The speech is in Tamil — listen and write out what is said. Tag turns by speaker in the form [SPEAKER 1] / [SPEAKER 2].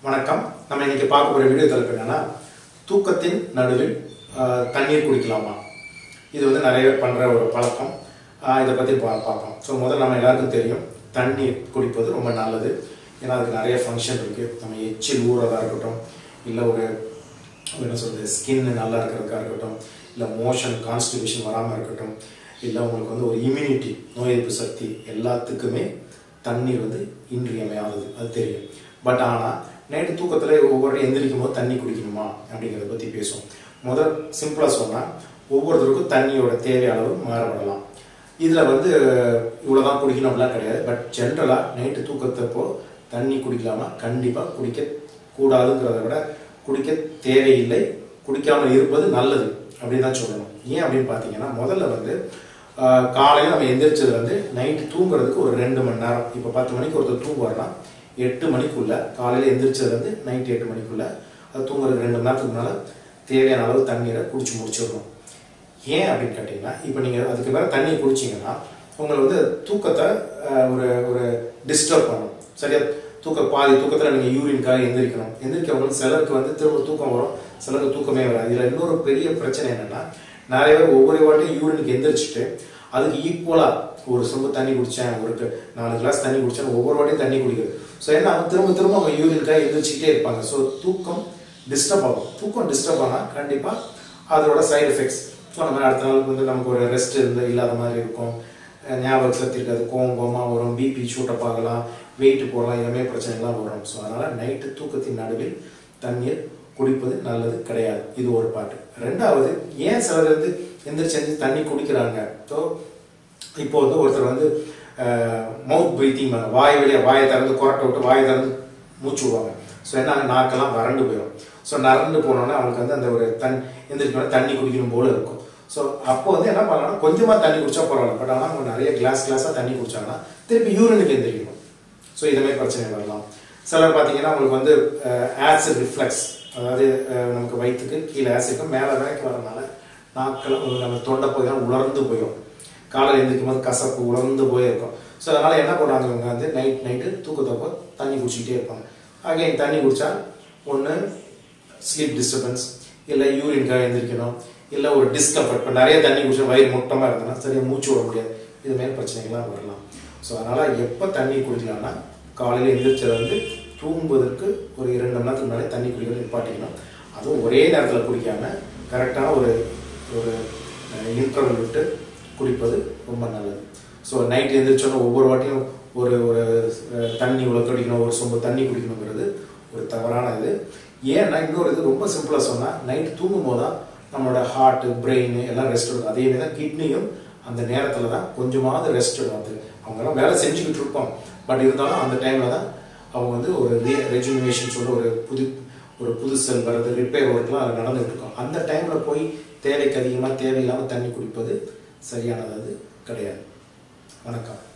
[SPEAKER 1] வணக்கம் நம்ம இன்னைக்கு பார்க்க போகிற வீடியோ தலைப்பு என்னன்னா தூக்கத்தின் நடுவில் ஆஹ், தண்ணீர் குடிக்கலாமா இது வந்து நிறைய பேர் பண்ணுற ஒரு பழக்கம் ஆஹ், இதை பற்றி பா பார்ப்போம் ஸோ முதல்ல நம்ம எல்லாருக்கும் தெரியும் தண்ணீர் குடிப்பது ரொம்ப நல்லது ஏன்னா அதுக்கு நிறைய ஃபங்க்ஷன் இருக்குது நம்ம எச்சில் ஊறுறதா இருக்கட்டும் இல்லை ஒரு என்ன சொல்கிறது ஸ்கின் நல்லா இருக்கிறதுக்காக இருக்கட்டும் இல்லை மோஷன் கான்ஸ்டிபேஷன் வராமல் இருக்கட்டும் இல்லை உங்களுக்கு வந்து ஒரு இம்யூனிட்டி நோய் எதிர்ப்பு சக்தி எல்லாத்துக்குமே தண்ணீர் வந்து இன்றியமையாதது அது தெரியும் பட் ஆனால் நைட்டு தூக்கத்தில் ஒவ்வொரு எந்திரிக்கும் போது தண்ணி குடிக்கணுமா அப்படிங்கிறத பற்றி பேசுவோம் முதல் சிம்பிளாக சொன்னால் ஒவ்வொருத்தருக்கும் தண்ணியோட தேவை அளவு மாறுபடலாம் இதில் வந்து இவ்வளோ தான் குடிக்கணும் அப்படிலாம் கிடையாது பட் ஜென்ரலாக நைட்டு தூக்கத்தப்போ தண்ணி குடிக்கலாமா கண்டிப்பாக குடிக்க கூடாதுங்கிறத விட குடிக்க தேவையில்லை குடிக்காமல் இருப்பது நல்லது அப்படின்னு தான் சொல்லணும் ஏன் அப்படின்னு பார்த்தீங்கன்னா முதல்ல வந்து ஆஹ், காலையில நம்ம எந்திரிச்சது வந்து நைட்டு தூங்குறதுக்கு ஒரு ரெண்டு மணி நேரம் இப்போ பத்து மணிக்கு ஒருத்தர் தூங்குவார்னா எட்டு மணிக்குள்ள காலையில எந்திரிச்சது வந்து நைட்டு எட்டு மணிக்குள்ள அது தூங்குறதுக்கு ரெண்டு மணி நேரத்துக்கு முன்னால தேவையான அளவு தண்ணீரை குடிச்சு முடிச்சிடணும் ஏன் அப்படின்னு கேட்டிங்கன்னா இப்போ நீங்கள் அதுக்கு மேலே தண்ணி குடிச்சிங்கன்னா உங்களை வந்து தூக்கத்தை ஆஹ், ஒரு ஒரு டிஸ்டர்ப் பண்ணும் சரியா தூக்க பாதி தூக்கத்தில் நீங்கள் யூரின்காக எந்திரிக்கணும் எந்திரிக்கவங்களுக்கு சிலருக்கு வந்து திரும்ப தூக்கம் வரும் சிலருக்கு தூக்கமே வராது இதில் இன்னொரு பெரிய பிரச்சனை என்னன்னா நிறைய பேர் ஒவ்வொரு வாட்டியும் யூரினுக்கு எந்திரிச்சிட்டு அதுக்கு ஈக்குவலாக ஒரு சொம்பு தண்ணி குடித்தேன் ஒரு க- நாலு கிளாஸ் தண்ணி குடித்தேன் ஒவ்வொரு வாட்டியும் தண்ணி குடிக்கிறது ஸோ என்ன அவங்க திரும்ப திரும்ப அவங்க யூரினுக்காக எந்திரிச்சிக்கிட்டே இருப்பாங்க ஸோ தூக்கம் டிஸ்டர்ப் ஆகும் தூக்கம் டிஸ்டர்ப் ஆனால் கண்டிப்பாக அதோட சைடு எஃபெக்ட்ஸ் ஸோ நம்ம அடுத்த நாள் வந்து நமக்கு ஒரு ரெஸ்ட் இருந்து இல்லாத மாதிரி இருக்கும் அஹ் ஞாபக சக்தி இருக்காது கோவம் கோவமாக வரும் பிபி ஷூட்டப் ஆகலாம் வெயிட் போடலாம் இதுமாதிரி பிரச்சனைலாம் வரும் ஸோ அதனால் நைட்டு தூக்கத்தின் நடுவில் தண்ணீர் குடிப்பது நல்லது கிடையாது இது ஒரு பாட்டு ரெண்டாவது ஏன் சிலர் வந்து எந்திரிச்சு எந்திரிச்சு தண்ணி குடிக்கிறாங்க ஸோ இப்போ வந்து ஒருத்தர் வந்து மவுத் பிரீத்திங் வாய் வழியா வாயை திறந்து கொரட்டை விட்டு வாயை திறந்து மூச்சு விடுவாங்க ஸோ என்ன ஆகும்? நாக்கெல்லாம் வறண்டு போயிடும் ஸோ நரண்டு போனோன்னே அவங்களுக்கு வந்து அந்த ஒரு தண் எந்திரிக்கணும் தண்ணி குடிக்கணும் போல இருக்கும் ஸோ அப்போ வந்து என்ன பண்ணலாம் கொஞ்சமாக தண்ணி குடிச்சா பரவாயில்ல பட் ஆனால் அவங்க நிறைய கிளாஸ் கிளாஸாக தண்ணி குடிச்சாங்கன்னா திருப்பி யூரினுக்கு எந்திரிக்கணும் ஸோ இது மாதிரி பிரச்சனை வரலாம் சிலர் பார்த்தீங்கன்னா உங்களுக்கு வந்து ஆசிட் ரிஃப்ளெக்ஸ் அதாவது அஹ், நமக்கு வயிற்றுக்கு கீழே ஆசிட்டும் மேலே வரைக்கும் வரனால நாட்கள் நம்ம தொண்டை போய் உலர்ந்து போயிடும் காலையில் எழுந்திரிக்கும் போது கசப்பு உலர்ந்து போயிருக்கும் ஸோ அதனால என்ன பண்ணுவாங்க இவங்க வந்து நைட் நைட்டு தூக்கத்தப்போ தண்ணி குடிச்சிக்கிட்டே இருப்பாங்க அகைன் தண்ணி குடிச்சா ஒன்று ஸ்லீப் டிஸ்டர்பன்ஸ் இல்லை யூரின்காக எழுந்திரிக்கணும் இல்லை ஒரு டிஸ்கம்ஃபர்ட் இப்போ நிறைய தண்ணி குடிச்சா வயிறு முட்டமாக இருந்ததுன்னா சரியாக மூச்சு விட முடியாது இது மாதிரி பிரச்சனைகள்லாம் வரலாம் ஸோ அதனால் எப்போ தண்ணி குடிக்கலாம்னா காலையில் எந்திரிச்சது வந்து தூங்குவதற்கு ஒரு இரண்டு மணி நேரத்துக்கு முன்னாடி தண்ணி குடிக்கிறது நிப்பாட்டிக்கணும் அதுவும் ஒரே நேரத்தில் குடிக்காமல் கரெக்டான ஒரு ஒரு இன்டர்வல் விட்டு குடிப்பது ரொம்ப நல்லது ஸோ நைட் எழுந்திரிச்சோன்னா ஒவ்வொரு வாட்டியும் ஒரு ஒரு அஹ், தண்ணி இவ்வளோ குடிக்கணும் ஒரு சொம்பு தண்ணி குடிக்கணுங்கிறது ஒரு தவறான இது ஏன்னா இன்னொரு இது ரொம்ப சிம்பிளாக சொன்னால் நைட் தூங்கும் போது தான் நம்மளோட ஹார்ட் பிரெயின் எல்லாம் ரெஸ்ட் எடுக்கும் அதே மாதிரி தான் கிட்னியும் அந்த நேரத்தில் தான் கொஞ்சமாவது ரெஸ்ட் எடுக்கும் அது அவங்கெல்லாம் வேலை செஞ்சுக்கிட்டு இருப்போம் பட் இருந்தாலும் அந்த டைமில் தான் அவங்க வந்து ஒரு ரீ ரெஜுனிவேஷன் சொல்ல ஒரு புது ஒரு புது செல் வர்றது ரிப்பேர் ஒர்க்லாம் அது நடந்துகிட்டு இருக்கும் அந்த டைமில் போய் தேவைக்கு அதிகமாக தேவையில்லாமல் தண்ணி குடிப்பது சரியானது அது கிடையாது வணக்கம்